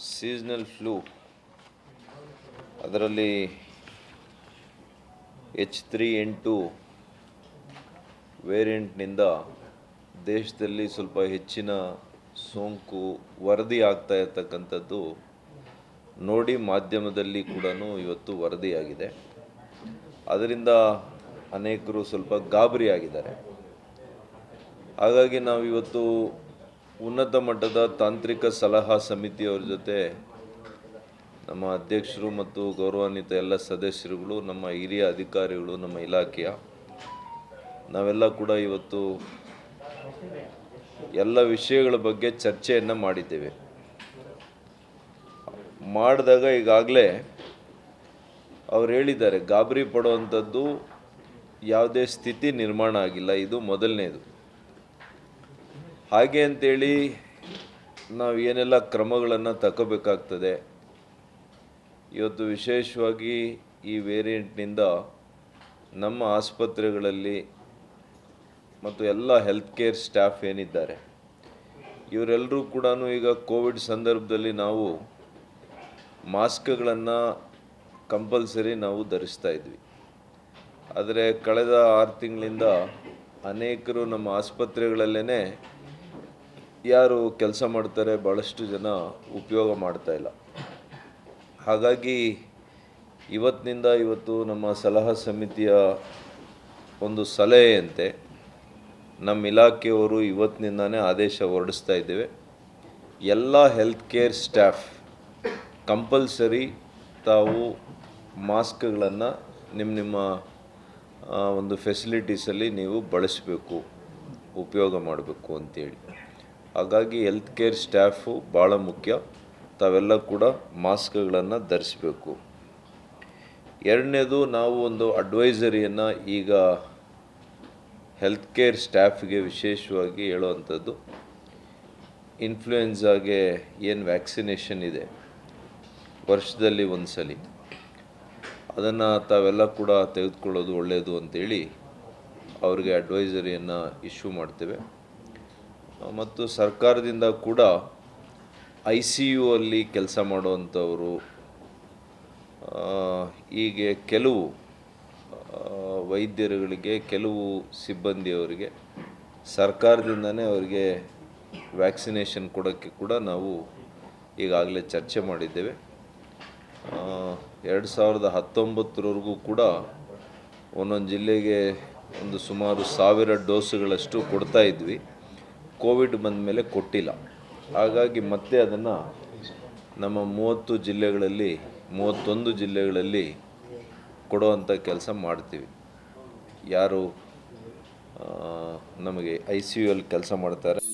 seasonal flu ಅದರಲ್ಲಿ H three ಎಂಟು ವೇರಿಯಂಟ್ನಿಂದ ದೇಶದಲ್ಲಿ ಸ್ವಲ್ಪ ಹೆಚ್ಚಿನ ಸೋಂಕು ವರದಿ ಆಗ್ತಾ ಇರ್ತಕ್ಕಂಥದ್ದು ನೋಡಿ ಮಾಧ್ಯಮದಲ್ಲಿ ಕೂಡ ಇವತ್ತು ವರದಿಯಾಗಿದೆ ಅದರಿಂದ ಅನೇಕರು ಸ್ವಲ್ಪ ಗಾಬರಿ ಆಗಿದ್ದಾರೆ ಹಾಗಾಗಿ ನಾವು ಇವತ್ತು ಉನ್ನತ ಮಟ್ಟದ ತಾಂತ್ರಿಕ ಸಲಹಾ ಸಮಿತಿಯವರ ಜೊತೆ ನಮ್ಮ ಅಧ್ಯಕ್ಷರು ಮತ್ತು ಗೌರವಾನ್ವಿತ ಎಲ್ಲ ಸದಸ್ಯರುಗಳು ನಮ್ಮ ಹಿರಿಯ ಅಧಿಕಾರಿಗಳು ನಮ್ಮ ಇಲಾಖೆಯ ನಾವೆಲ್ಲ ಕೂಡ ಇವತ್ತು ಎಲ್ಲ ವಿಷಯಗಳ ಬಗ್ಗೆ ಚರ್ಚೆಯನ್ನು ಮಾಡಿದ್ದೇವೆ ಮಾಡಿದಾಗ ಈಗಾಗಲೇ ಅವ್ರು ಹೇಳಿದ್ದಾರೆ ಗಾಬರಿ ಪಡುವಂಥದ್ದು ಯಾವುದೇ ಸ್ಥಿತಿ ನಿರ್ಮಾಣ ಆಗಿಲ್ಲ ಇದು ಮೊದಲನೇದು ಹಾಗೆ ಅಂತೇಳಿ ನಾವು ಏನೆಲ್ಲ ಕ್ರಮಗಳನ್ನು ತಗೋಬೇಕಾಗ್ತದೆ ಇವತ್ತು ವಿಶೇಷವಾಗಿ ಈ ವೇರಿಯಂಟ್ನಿಂದ ನಮ್ಮ ಆಸ್ಪತ್ರೆಗಳಲ್ಲಿ ಮತ್ತು ಎಲ್ಲ ಹೆಲ್ತ್ ಕೇರ್ ಸ್ಟಾಫ್ ಏನಿದ್ದಾರೆ ಇವರೆಲ್ಲರೂ ಕೂಡ ಈಗ ಕೋವಿಡ್ ಸಂದರ್ಭದಲ್ಲಿ ನಾವು ಮಾಸ್ಕ್ಗಳನ್ನು ಕಂಪಲ್ಸರಿ ನಾವು ಧರಿಸ್ತಾ ಇದ್ವಿ ಆದರೆ ಕಳೆದ ಆರು ತಿಂಗಳಿಂದ ಅನೇಕರು ನಮ್ಮ ಆಸ್ಪತ್ರೆಗಳಲ್ಲೇ ಯಾರು ಕೆಲಸ ಮಾಡ್ತಾರೆ ಭಾಳಷ್ಟು ಜನ ಉಪಯೋಗ ಮಾಡ್ತಾ ಇಲ್ಲ ಹಾಗಾಗಿ ಇವತ್ತಿನಿಂದ ಇವತ್ತು ನಮ್ಮ ಸಲಹಾ ಸಮಿತಿಯ ಒಂದು ಸಲಹೆಯಂತೆ ನಮ್ಮ ಇಲಾಖೆಯವರು ಇವತ್ತಿನಿಂದನೇ ಆದೇಶ ಹೊರಡಿಸ್ತಾ ಇದ್ದೇವೆ ಎಲ್ಲ ಹೆಲ್ತ್ ಕೇರ್ ಸ್ಟಾಫ್ ಕಂಪಲ್ಸರಿ ತಾವು ಮಾಸ್ಕ್ಗಳನ್ನು ನಿಮ್ಮ ನಿಮ್ಮ ಆ, ಒಂದು ಫೆಸಿಲಿಟೀಸಲ್ಲಿ ನೀವು ಬಳಸಬೇಕು ಉಪಯೋಗ ಮಾಡಬೇಕು ಅಂತೇಳಿ ಹಾಗಾಗಿ ಹೆಲ್ತ್ ಕೇರ್ ಸ್ಟಾಫು ಭಾಳ ಮುಖ್ಯ ತಾವೆಲ್ಲ ಕೂಡ ಮಾಸ್ಕ್ಗಳನ್ನು ಧರಿಸಬೇಕು ಎರಡನೇದು ನಾವು ಒಂದು ಅಡ್ವೈಸರಿಯನ್ನು ಈಗ ಹೆಲ್ತ್ ಕೇರ್ ಸ್ಟಾಫ್ಗೆ ವಿಶೇಷವಾಗಿ ಹೇಳುವಂಥದ್ದು ಇನ್ಫ್ಲೂಯೆನ್ಸಾಗೆ ಏನು ವ್ಯಾಕ್ಸಿನೇಷನ್ ಇದೆ ವರ್ಷದಲ್ಲಿ ಒಂದು ಸಲ ಅದನ್ನು ತಾವೆಲ್ಲ ಕೂಡ ತೆಗೆದುಕೊಳ್ಳೋದು ಒಳ್ಳೆಯದು ಅಂತೇಳಿ ಅವ್ರಿಗೆ ಅಡ್ವೈಸರಿಯನ್ನು ಇಶ್ಯೂ ಮಾಡ್ತೇವೆ ಮತ್ತು ಸರ್ಕಾರದಿಂದ ಕೂಡ ಐ ಸಿ ಯು ಅಲ್ಲಿ ಕೆಲಸ ಮಾಡುವಂಥವರು ಆ, ಹೀಗೆ ಕೆಲವು ಆ, ವೈದ್ಯರುಗಳಿಗೆ ಕೆಲವು ಸಿಬ್ಬಂದಿಯವರಿಗೆ ಸರ್ಕಾರದಿಂದನೇ ಅವರಿಗೆ ವ್ಯಾಕ್ಸಿನೇಷನ್ ಕೊಡೋಕ್ಕೆ ಕೂಡ ನಾವು ಈಗಾಗಲೇ ಚರ್ಚೆ ಮಾಡಿದ್ದೇವೆ ಎರಡು ಸಾವಿರದ ಹತ್ತೊಂಬತ್ತರವರೆಗೂ ಕೂಡ ಒಂದೊಂದು ಜಿಲ್ಲೆಗೆ ಒಂದು ಸುಮಾರು ಸಾವಿರ ಡೋಸುಗಳಷ್ಟು ಕೊಡ್ತಾ ಇದ್ವಿ ಕೋವಿಡ್ ಬಂದ ಮೇಲೆ ಕೊಟ್ಟಿಲ್ಲ ಹಾಗಾಗಿ ಮತ್ತೆ ಅದನ್ನು ನಮ್ಮ ಮೂವತ್ತು ಜಿಲ್ಲೆಗಳಲ್ಲಿ ಮೂವತ್ತೊಂದು ಜಿಲ್ಲೆಗಳಲ್ಲಿ ಕೊಡುವಂಥ ಕೆಲಸ ಮಾಡ್ತೀವಿ ಯಾರು ಆ, ನಮಗೆ ಐ ಸಿ ಯು ಅಲ್ಲಿ ಕೆಲಸ ಮಾಡ್ತಾರೆ